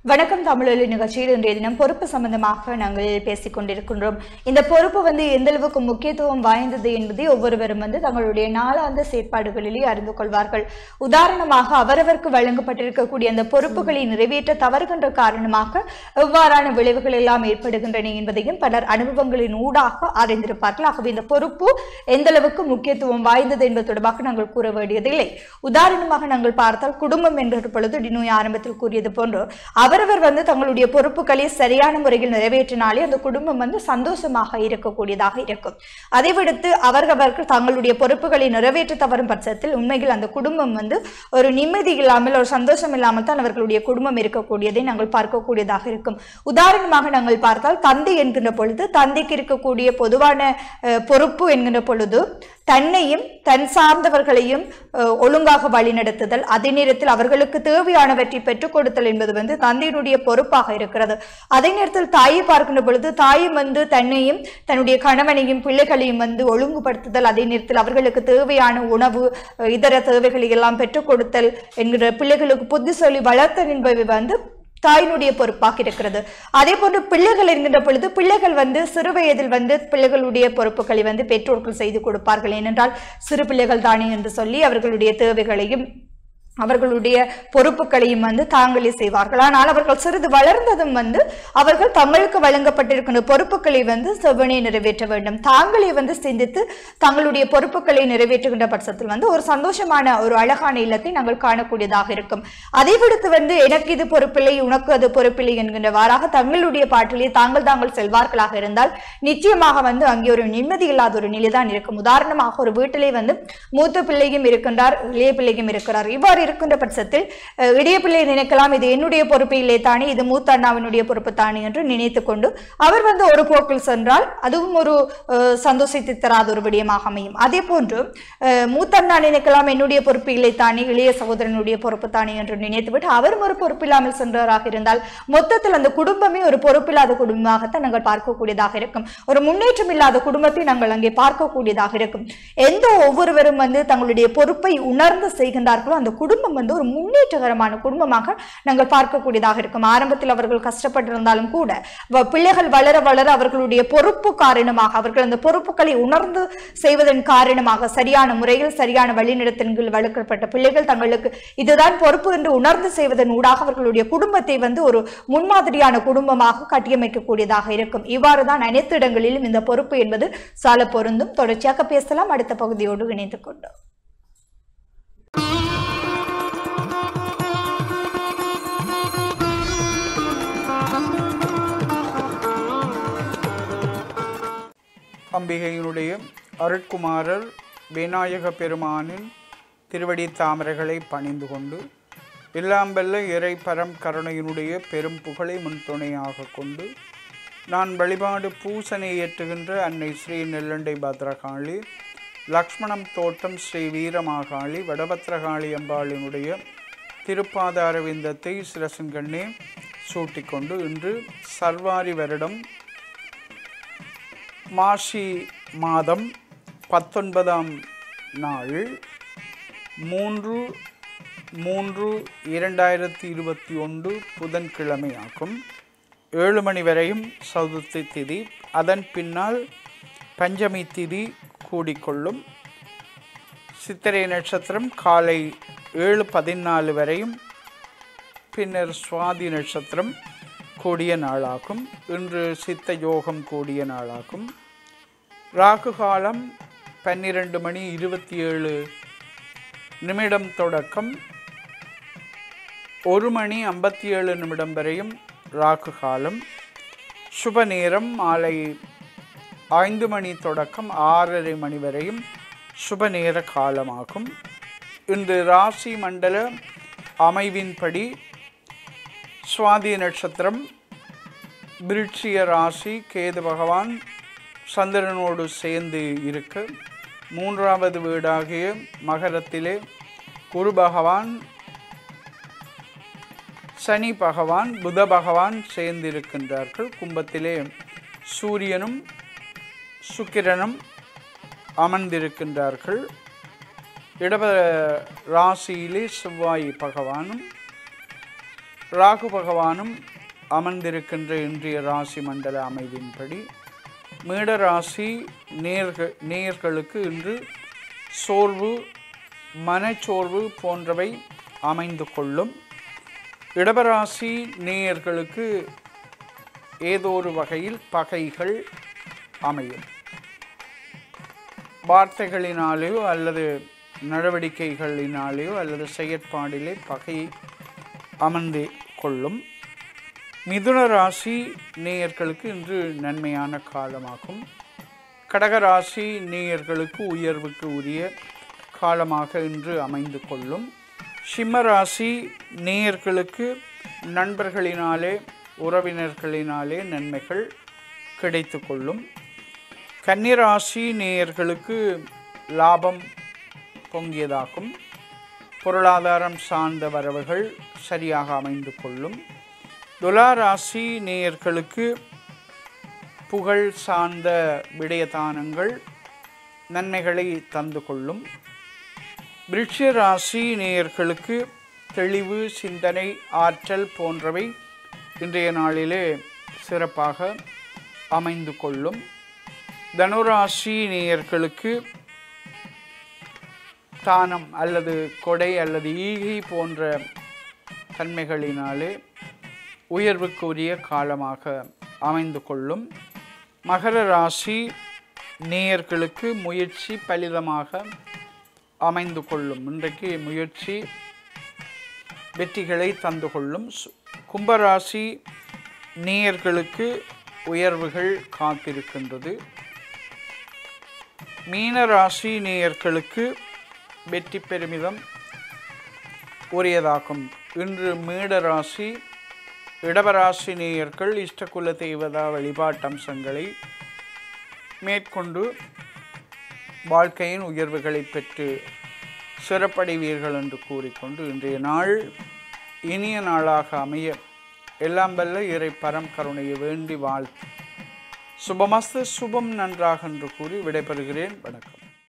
வணக்கம் தமிழொலி நிகழ்ச்சியில் இன்றைய தினம் பொறுப்பு சம்பந்தமாக நாங்கள் பேசிக் கொண்டிருக்கின்றோம் இந்த பொறுப்பு வந்து எந்த அளவுக்கு முக்கியத்துவம் வாய்ந்தது என்பதை ஒவ்வொருவரும் வந்து தங்களுடைய நாளாந்த செயற்பாடுகளிலே அறிந்து கொள்வார்கள் உதாரணமாக அவரவருக்கு வழங்கப்பட்டிருக்கக்கூடிய அந்த பொறுப்புகளை நிறைவேற்ற தவறுகின்ற காரணமாக எவ்வாறான விளைவுகள் எல்லாம் ஏற்படுகின்றன என்பதையும் பலர் அனுபவங்களின் ஊடாக அறிந்திருப்பார்கள் ஆகவே இந்த பொறுப்பு எந்த அளவுக்கு முக்கியத்துவம் வாய்ந்தது என்பது தொடர்பாக நாங்கள் கூற வேண்டியதில்லை உதாரணமாக நாங்கள் பார்த்தால் குடும்பம் என்ற பொழுது டினோய் ஆரம்பத்தில் கூறியது போன்று அவரவர் வந்து தங்களுடைய பொறுப்புகளை சரியான முறையில் நிறைவேற்றினாலே அந்த குடும்பம் வந்து சந்தோஷமாக இருக்கக்கூடியதாக இருக்கும் அதை விடுத்து அவரவர்கள் தங்களுடைய பொறுப்புகளை நிறைவேற்ற தவறும் பட்சத்தில் உண்மையில் அந்த குடும்பம் வந்து ஒரு நிம்மதி இல்லாமல் ஒரு சந்தோஷம் இல்லாமல் தான் அவர்களுடைய குடும்பம் இருக்கக்கூடியதை நாங்கள் பார்க்கக்கூடியதாக இருக்கும் உதாரணமாக நாங்கள் பார்த்தால் தந்தை என்கின்ற பொழுது தந்தைக்கு இருக்கக்கூடிய பொதுவான அஹ், பொறுப்பு என்கின்ற பொழுது தன்னையும் தன் சார்ந்தவர்களையும் அஹ், ஒழுங்காக வழிநடத்துதல் அதே நேரத்தில் அவர்களுக்கு தேவையானவற்றை பெற்றுக் கொடுத்தல் என்பது வந்து தந்தையினுடைய பொறுப்பாக இருக்கிறது அதே நேரத்தில் தாயை பார்க்கின்ற பொழுது தாயும் வந்து தன்னையும் தன்னுடைய கணவனையும் பிள்ளைகளையும் வந்து ஒழுங்குபடுத்துதல் அதே நேரத்தில் அவர்களுக்கு தேவையான உணவு அஹ், இதர தேவைகளை எல்லாம் பெற்றுக் கொடுத்தல் என்கிற பிள்ளைகளுக்கு புத்தி சொல்லி வளர்த்தல் என்பவை வந்து தாயினுடைய பொறுப்பாக இருக்கிறது அதே போன்று பிள்ளைகள் என்கின்ற பொழுது பிள்ளைகள் வந்து சிறு வயதில் வந்து பிள்ளைகளுடைய பொறுப்புகளை வந்து பெற்றோர்கள் செய்து கொடுப்பார்கள் ஏனென்றால் சிறு பிள்ளைகள் தானே என்று சொல்லி அவர்களுடைய தேவைகளையும் அவர்களுடைய பொறுப்புகளையும் வந்து தாங்களே செய்வார்கள் ஆனால் அவர்கள் சிறிது வளர்ந்ததும் வந்து அவர்கள் தங்களுக்கு வழங்கப்பட்டிருக்கின்ற பொறுப்புகளை வந்து செவ்வனே நிறைவேற்ற வேண்டும் தாங்களே வந்து சிந்தித்து தங்களுடைய பொறுப்புகளை நிறைவேற்றுகின்ற பட்சத்தில் வந்து ஒரு சந்தோஷமான ஒரு அழகான இல்லத்தை நாங்கள் காணக்கூடியதாக இருக்கும் அதை விடுத்து வந்து எனக்கு இது பொறுப்பில்லை உனக்கு அது பொறுப்பில்லை என்கின்றவாறாக தங்களுடைய பாட்டிலே தாங்கள் தாங்கள் செல்வார்களாக இருந்தால் நிச்சயமாக வந்து அங்கே ஒரு நிம்மதி இல்லாத ஒரு நிலைதான் இருக்கும் உதாரணமாக ஒரு வீட்டிலே வந்து மூத்த பிள்ளையும் இருக்கின்றார் இளைய பிள்ளையும் இருக்கிறார் இவ்வாறு இருக்கின்ற பட்சத்தில் அஹ், இளைய பிள்ளை நினைக்கலாம் இது என்னுடைய பொறுப்பு இல்லை தானே இது மூத்த அண்ணாவினுடைய பொறுப்பு தானே என்று நினைத்து கொண்டு அவர் வந்து ஒரு போக்கில் சென்றால் அதுவும் ஒரு அஹ், சந்தோஷத்தை தராத ஒரு விடயமாக அமையும் அதே போன்று அஹ், மூத்த அண்ணா நினைக்கலாம் என்னுடைய பொறுப்பு இல்லை தானே இளைய சகோதரனுடைய பொறுப்பு தானே என்று நினைத்துவிட்டு அவரும் ஒரு பொறுப்பில்லாமல் சென்றவராக இருந்தால் மொத்தத்தில் அந்த குடும்பமே ஒரு பொறுப்பில்லாத குடும்பமாகத்தான் நாங்கள் பார்க்கக்கூடியதாக இருக்கும் ஒரு முன்னேற்றம் இல்லாத குடும்பத்தை நாங்கள் அங்கே பார்க்கக்கூடியதாக இருக்கும் எந்த ஒவ்வொருவரும் வந்து தங்களுடைய பொறுப்பை உணர்ந்து செய்கின்றார்களோ அந்த குடும்பம் வந்து ஒரு முன்னேற்றகரமான குடும்பமாக நாங்கள் பார்க்கக்கூடியதாக இருக்கும் ஆரம்பத்தில் அவர்கள் கஷ்டப்பட்டிருந்தாலும் கூட வ- பிள்ளைகள் வளர வளர அவர்களுடைய பொறுப்பு காரணமாக அவர்கள் அந்த பொறுப்புகளை உணர்ந்து செய்வதன் காரணமாக சரியான முறையில் சரியான வழிநடத்தல்கள் வளர்க்கப்பட்ட பிள்ளைகள் தங்களுக்கு இதுதான் பொறுப்பு என்று உணர்ந்து செய்வதன் ஊடாக அவர்களுடைய குடும்பத்தை வந்து ஒரு முன்மாதிரியான குடும்பமாக கட்டியமைக்கக்கூடியதாக இருக்கும் இவ்வாறு தான் அனைத்து இடங்களிலும் இந்த பொறுப்பு என்பது சால பொருந்தும் தொடர்ச்சியாக பேசலாம் அடுத்த பகுதியோடு இணைந்து கொண்டோம் அம்பிகையினுடைய அருட்குமாரர் விநாயக பெருமானின் திருவடி தாமரைகளை பணிந்து கொண்டு இல்லாம்பல்ல இறை பரம் கருணையினுடைய பெரும் புகழை முன்துணையாக கொண்டு நான் வழிபாடு பூசனை ஏற்றுகின்ற அன்னை ஸ்ரீ நெல்லண்டை பத்ரகாளி லக்ஷ்மணம் தோட்டம் ஸ்ரீ வீரமாகாளி வடபத்ரகாளி அம்பாளினுடைய திருப்பாதார விந்தத்தை சிரசன்கண்ணே சூட்டிக்கொண்டு இன்று சர்வாரி வருடம் மாசி மாதம் பத்தொன்பதாம் நாள் மூன்று மூன்று இரண்டாயிரத்தி இருபத்தி ஒன்று புதன்கிழமை ஆகும் ஏழு மணி வரையும் சதுர்த்தி திதி அதன் பின்னால் பஞ்சமி திதி கூடிக்கொள்ளும் சித்திரை நட்சத்திரம் காலை ஏழு பதினாலு வரையும் பின்னர் சுவாதி நட்சத்திரம் கூடிய நாளாகும் இன்று சித்த யோகம் கூடிய நாளாகும் ராகு காலம் பன்னிரண்டு மணி இருபத்தி ஏழு நிமிடம் தொடக்கம் ஒரு மணி ஐம்பத்தி ஏழு நிமிடம் வரையும் ராகு காலம் சுப நேரம் மாலை ஐந்து மணி தொடக்கம் ஆறரை மணி வரையும் சுப நேர காலமாகும் இன்று ராசி மண்டல அமைவின்படி சுவாதி நட்சத்திரம் விருட்சிய ராசி கேது பகவான் சந்திரனோடு சேர்ந்து இருக்க மூன்றாவது வீடாகிய மகரத்திலே குரு பகவான் சனி பகவான் புத பகவான் சேர்ந்திருக்கின்றார்கள் கும்பத்திலே சூரியனும் சுக்கிரனும் அமர்ந்திருக்கின்றார்கள் இடவ ராசியிலே செவ்வாய் பகவானும் ராகு பகவானும் அமர்ந்திருக்கின்ற இன்றைய ராசி மண்டல அமைதியின்படி மீட ராசி நேர்கள் நேர்களுக்கு இன்று சோர்வு மனச்சோர்வு போன்றவை அமைந்து கொள்ளும் இடபராசி நேயர்களுக்கு ஏதோ ஒரு வகையில் பகைகள் அமையும் வார்த்தைகளினாலேயோ அல்லது நடவடிக்கைகளினாலேயோ அல்லது செயற்பாடிலே பகை அமர்ந்து கொள்ளும் மிதுன ராசி நேயர்களுக்கு இன்று நன்மையான காலமாகும் கடகராசி நேயர்களுக்கு உயர்வுக்கு உரிய காலமாக இன்று அமைந்து கொள்ளும் சிம்ம ராசி நேயர்களுக்கு நண்பர்களினாலே உறவினர்களினாலே நன்மைகள் கிடைத்து கொள்ளும் கன்னிராசி நேயர்களுக்கு லாபம் பொங்கியதாகும் பொருளாதாரம் சார்ந்த வரவுகள் சரியாக அமைந்து கொள்ளும் துலா ராசி நேயர்களுக்கு புகழ் சார்ந்த விடயதானங்கள் நன்மைகளை தந்து கொள்ளும் விருட்ச ராசி நேயர்களுக்கு தெளிவு சிந்தனை ஆற்றல் போன்றவை இன்றைய நாளிலே சிறப்பாக அமைந்து கொள்ளும் தனுராசி நேயர்களுக்கு தானம் அல்லது கொடை அல்லது ஈகை போன்ற தன்மைகளினாலே உயர்வுக்குரிய காலமாக அமைந்து கொள்ளும் மகர ராசி நேயர்களுக்கு முயற்சி பலிதமாக அமைந்து கொள்ளும் இன்றைக்கு முயற்சி வெற்றிகளை தந்து கொள்ளும் சு- கும்பராசி நேயர்களுக்கு உயர்வுகள் காத்திருக்கின்றது மீனராசி நேயர்களுக்கு வெற்றி பெருமிதம் உரியதாகும் இன்று மீனராசி இடவராசி நேயர்கள் இஷ்டகுல தெய்வதா வழிபாட்டு அம்சங்களை மேற்கொண்டு வாழ்க்கையின் உயர்வுகளை பெற்று சிறப்படைவீர்கள் என்று கூறிக்கொண்டு இன்றைய நாள் இனிய நாளாக அமைய எல்லாம் வல்ல இறை பரம் கருணையை வேண்டி வாழ்த்து சுபமஸ்து சுபம் நன்றாக என்று கூறி விடைபெறுகிறேன் வணக்கம்